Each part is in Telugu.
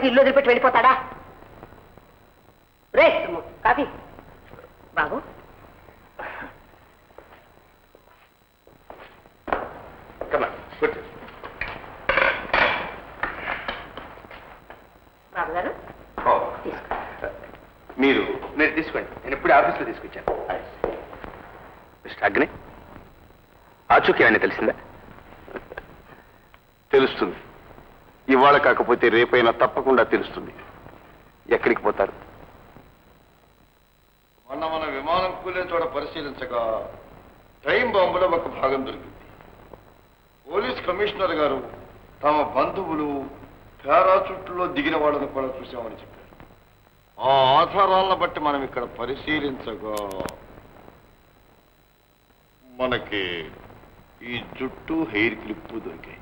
దెబ్బకి ఇల్లు వదిలిపెట్టి వెళ్ళిపోతాడా రే సుమ్ము, కాఫీ బాబు బాబు గారు మీరు మీరు తీసుకోండి నేను ఇప్పుడే ఆఫీస్లో తీసుకొచ్చాను మిస్టర్ అగ్ని ఆచూకీ ఏమైనా తెలిసిందా తెలుస్తుంది ఇవాళ కాకపోతే రేపైనా తప్పకుండా తెలుస్తుంది ఎక్కడికి పోతారు మొన్న మన విమానం కూలే చోట పరిశీలించగా టైం బాంబులో ఒక భాగం దొరికింది పోలీస్ కమిషనర్ గారు తమ బంధువులు పారాచూట్లో దిగిన వాళ్ళని కూడా చూశామని చెప్పారు ఆ ఆధారాలను బట్టి మనం ఇక్కడ పరిశీలించగా మనకి ఈ జుట్టు హెయిర్ క్లిప్ దొరికాయి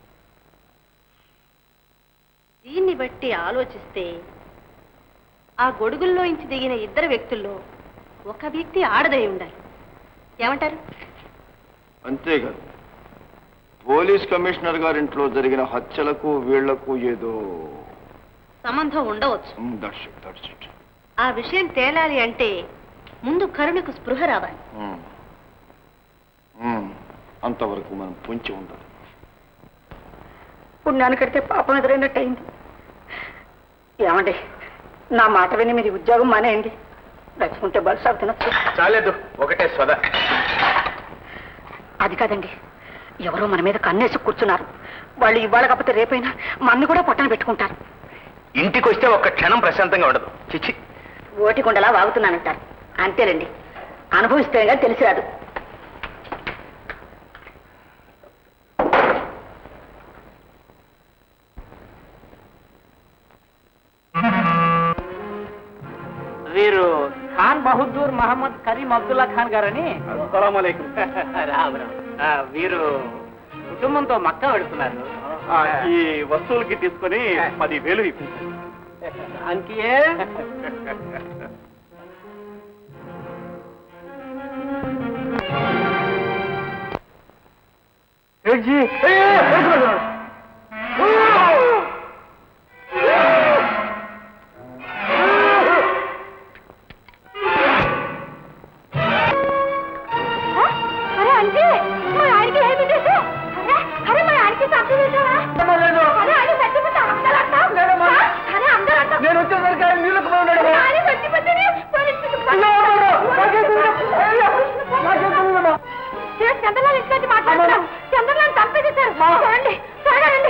దీన్ని బట్టి ఆలోచిస్తే ఆ గొడుగుల్లోంచి దిగిన ఇద్దరు వ్యక్తుల్లో ఒక వ్యక్తి ఆడదై ఉండాలి ఏమంటారు అంతేకాదు పోలీస్ కమిషనర్ గారింట్లో జరిగిన హత్యలకు వీళ్లకు ఏదో సంబంధం ఉండవచ్చు దట్స్ ఇట్ దట్స్ ఇట్ ఆ విషయం తేలాలి అంటే ముందు కరుణకు స్పృహ రావాలి అంతవరకు మనం పొంచి ఉండాలి పుణ్యాన్ని కడితే పాపం ఎదురైనట్టు అయింది ఏమండి నా మాట విని మీరు ఈ ఉద్యోగం మానేయండి బ్రతుకుంటే బలుసాగు తినొచ్చు చాలేదు ఒకటే స్వద అది కాదండి ఎవరో మన మీద కన్నేసి కూర్చున్నారు వాళ్ళు ఇవాళ కాకపోతే రేపైనా మన్ని కూడా పొట్టన పెట్టుకుంటారు ఇంటికి వస్తే ఒక్క క్షణం ప్రశాంతంగా ఉండదు చిచ్చి ఓటి కొండలా వాగుతున్నానంటారు అంతేనండి అనుభవిస్తే కానీ తెలిసి రాదు వీరు ఖాన్ బహదూర్ మహమ్మద్ కరీం అబ్దుల్లా ఖాన్ గారని రామ్ రామ్. ఆ, వీరు కుటుంబంతో మక్కా వెళుతున్నారు ఈ వస్తువులకి తీసుకొని పది వేలు ఇప్పించారు అంకియే అరే అంటే మా ఆయనకి ఏమి చేసా అరే అరే మా ఆయనకి తప్పు చేసావా అరే ఆయన చచ్చిపోతా అందరూ అంటావు అరే అందరూ అంటావు నేను వచ్చేసరికి ఆయన నీళ్ళకు పోయినాడు అరే ఆయన చచ్చిపోతేనే పరిస్థితి చంద్రలాల్ ఇంటి నుంచి మాట్లాడుతున్నాను చంద్రలాల్ చంపేసేశారు చూడండి చూడండి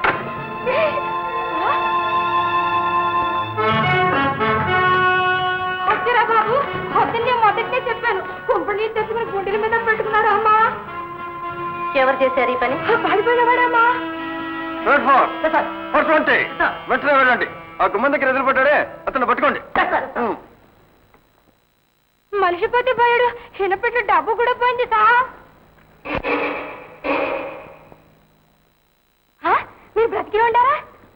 వచ్చారా బాబు పొద్దున్నే మొదటినే చెప్పాను కుంపటి నీళ్ళు తెచ్చుకుని గుండెల మీద పెట్టుకున్నారా అమ్మా ఎవరు చేశారు ఈ పని పడిపోయేవాడమ్మా అంటే వెంటనే వెళ్ళండి ఆ గుమ్మం దగ్గర ఎదురుపడ్డాడే అతను పట్టుకోండి ఉం. మనిషి పోతే పోయాడు హినపెట్టిన డబ్బు కూడా పోయింది సా ఆ? మీరు బ్రతికి ఉండారా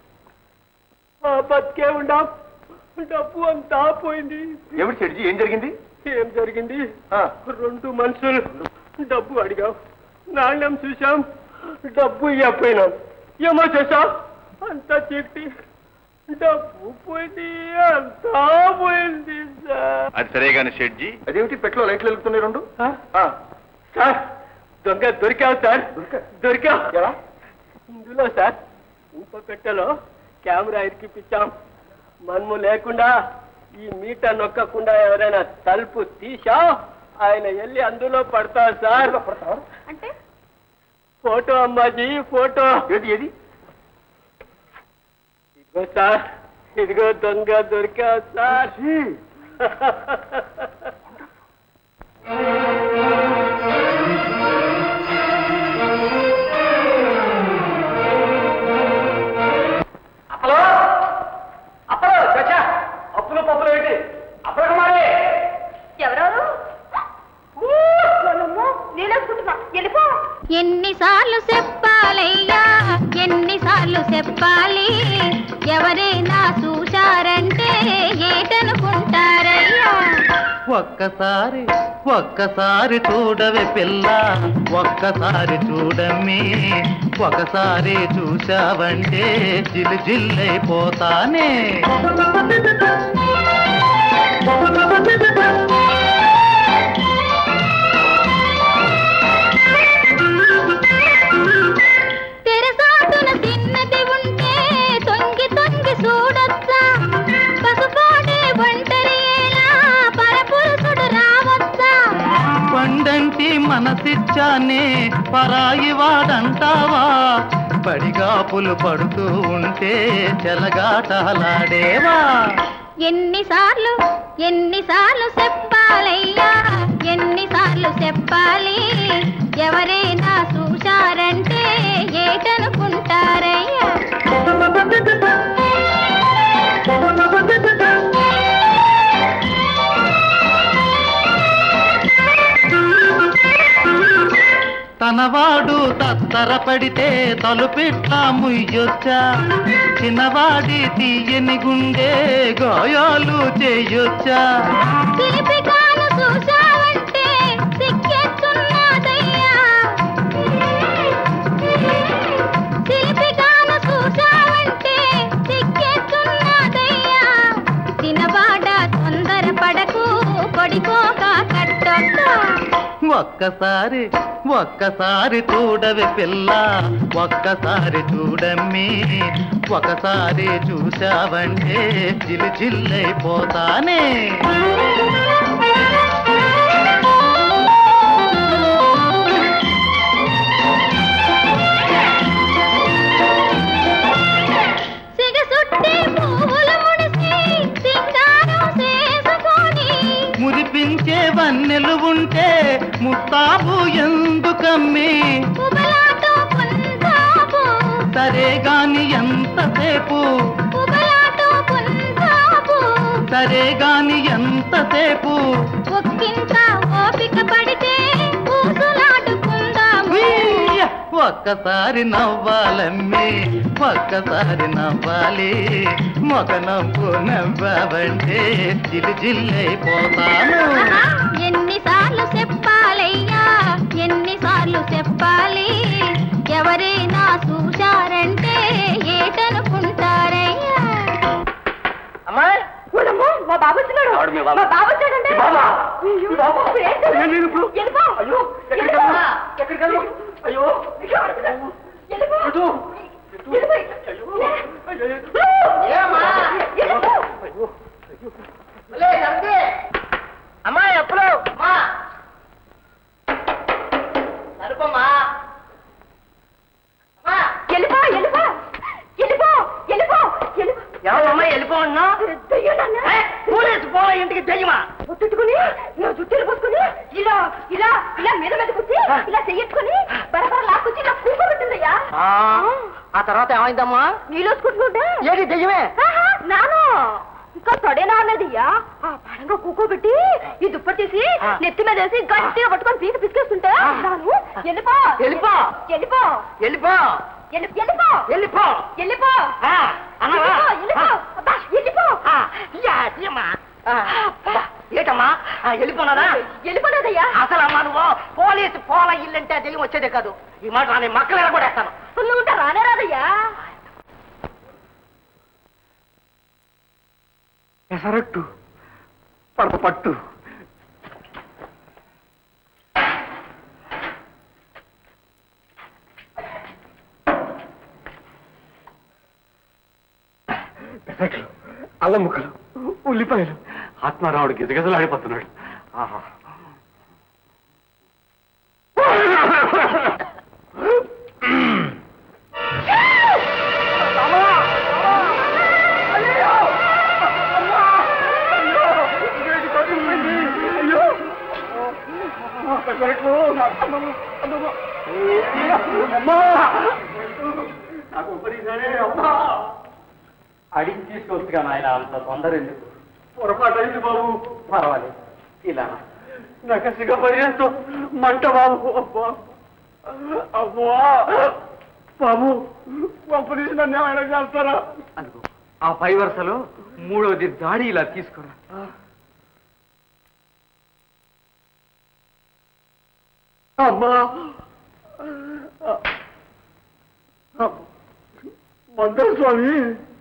బతికే ఉండాం డబ్బు అంతా పోయింది ఏమిటి చెడ్జీ ఏం జరిగింది ఏం జరిగింది ఆ. రెండు మనుషులు డబ్బు అడిగాం నాణ్యం చూసాం డబ్బు ఇవ్వపోయినాం ఏమో చేసాం అంతా చీకటి డబ్బు పోయింది అంతా పోయింది సార్ అది సరే గాని షెడ్జీ అదేమిటి పెట్లో లైట్లు వెలుగుతున్నాయి రెండు ఆ? సార్ దొంగ దొరికావు సార్ దొరికావు ఇందులో సార్ ఇంకో పెట్టెలో కెమెరా ఇరికిపించాం మనము లేకుండా ఈ మీటర్ నొక్కకుండా ఎవరైనా తలుపు తీసా ఆయన వెళ్ళి అందులో పడతారు సార్ అంటే ఫోటో అమ్మాజీ ఫోటో ఏది ఏది ఇదిగో సార్ ఇదిగో దొంగ దొరికావు సార్ అప్పలో అప్పలో చచ్చా అప్పులు పప్పులు ఏంటి అప్పల కుమారి ఎవరెవరు నీళ్ళేసుకుంటున్నా వెళ్ళిపో ఎన్నిసార్లు చెప్పాలయ్యా ఎన్నిసార్లు చెప్పాలి ఎవరైనా చూశారంటే ఏటనుకుంటారయ్యా ఒక్కసారి ఒక్కసారి చూడవే పిల్ల ఒక్కసారి చూడమ్మి ఒకసారి చూశావంటే జిల్ జిల్లైపోతానే తెరసాటున తిన్నది ఉంటే తొంగి తొంగి చూడొచ్చా పసుపాడే ఒంటరి ఏలా పరపురుషుడు రావచ్చా పండంటి మనసిచ్చానే పరాయి వాడంటావా పడిగాపులు పడుతూ ఉంటే చెలగాటలాడేవా ఎన్నిసార్లు ఎన్నిసార్లు చెప్పాలయ్యా ఎన్నిసార్లు చెప్పాలి ఎవరైనా చూశారంటే ఏటనుకుంటారయ్యా తనవాడు తత్తరపడితే తలుపిట్లా ముయ్యొచ్చా చిన్నవాడి తీయని గుండె గాయాలు చేయొచ్చా పిలిపిగాను చూశావంటే సిక్కెత్తున్నదయ్యా పిలిపిగాను చూశావంటే సిక్కెత్తున్నదయ్యా తినబాడ తొందర పడకు కొడికోక కట్టొద్దా ఒక్కసారి ఒక్కసారి చూడవి పిల్ల ఒక్కసారి చూడమ్మి ఒకసారి చూశావంటే జిల్ జిల్లైపోతానే సిగసుట్టి పువ్వులు ముడిసి సింగారం చేసుకొని మురిపించే వన్నెలు ఉంటే ముస్తాబు ఎందుకమ్మి పుబలాటో పుంజాబు సరే గాని ఎంతసేపు పుబలాటో పుంజాబు సరే గాని ఎంతసేపు ఒక్కింత ఓపిక పడితే ఊసులాడుకుందాము ఉయ్య! ఒక్కసారి నవ్వాలమ్మి ఒక్కసారి నవ్వాలి మొక నవ్వు నవ్వావంటే జిల్ జిల్లైపోతాను ఆహా! ఎన్నిసార్లు చెప్పాలయ్యా ఎన్నిసార్లు చెప్పాలి ఎవరైనా చూశారంటే ఏటనుకుంటారయ్యా అమ్మాయి చూడమ్మా మా బాబు వచ్చినాడు ఎవడు మీ బాబు? మా బాబు వచ్చాడండి మీ బాబా? అయ్యో, మీ బాబా? ఇప్పుడు ఏం చేయాలి? నేను ఇప్పుడు? వెళ్ళిపో. అయ్యో ఎక్కడికి వెళ్ళిపో. వెళ్ళను? ఎక్కడికి వెళ్ళను? అయ్యో వెళ్ళిపో. ఇటు. వెళ్ళిపో. అయ్యో అయ్యో ఏమ్మా? వెళ్ళిపో. అమ్మాయి ఎప్పుడు సరుపమ్మా వెళ్ళిపో వెళ్ళిపో వెళ్ళిపో వెళ్ళిపో వెళ్ళిపో ఎవరమ్మా వెళ్ళిపోన్నా దయ్యం నాన్న. పోలీసు పో ఇంటికి దెయ్యమా ఒత్తుట్టుకుని నా జుట్టులు పోసుకుని ఇలా ఇలా ఇలా మీద మీద కూర్చి ఇలా చెయ్యట్టుకుని బరబర లాక్కొచ్చి ఇలా కూకోబెట్టిందయ్యా ఆ తర్వాత ఏమైందమ్మా నీలోసుకుంటుంటే ఏది దెయ్యమే నాను ఇంకా తొడేనా అన్నదయ్యా ఆ పడంగా కూకోబెట్టి ఈ దుప్పటి తీసి ఆ. నెత్తి మీద వేసి గట్టిగా పట్టుకొని పీక పిసికేస్తుంటే ఆ. నాను వెళ్ళిపో వెళ్ళిపో. వెళ్ళిపో వెళ్ళిపో వెళ్ళి- వెళ్ళిపో వెళ్ళిపో వెళ్ళిపో ఆ, అన్నవా? వెళ్ళిపో, వెళ్ళిపో. అబ్బా, వెళ్ళిపో ఆ, యా, తీయమ్మా. ఆ, బా, ఏటమ్మా ఆ, వెళ్ళిపోనారా వెళ్ళిపోలేదయ్యా అసలు అమ్మా నువ్వు పోలీసు పోల ఇల్లంటే దెయ్యం వచ్చేదే కాదు ఈ మాట నా మక్కలు కూడా వేస్తాను నువ్వు ఉంటే రానే రాదయ్యా ఎసరట్టు పడత పట్టు పెసట్లు అల్లం ముక్కలు ఉల్లిపాయలు ఆత్మారావుడు గిజగిజలాడిపోతున్నాడు ఆహా అడిగి తీసుకోవచ్చుగా నాయన అంత తొందర ఎందుకు పొరపాటు అయింది బాబు పర్వాలేదు ఇలా నకసిగా పర్యంతో మంట బాబు అబ్బా అబ్బా బాబు పంపదీసి నన్ను ఏమైనా చేస్తారా అనుకో ఆ పై వరుసలో మూడవది దాడి ఇలా తీసుకురా అమ్మా మందర స్వామి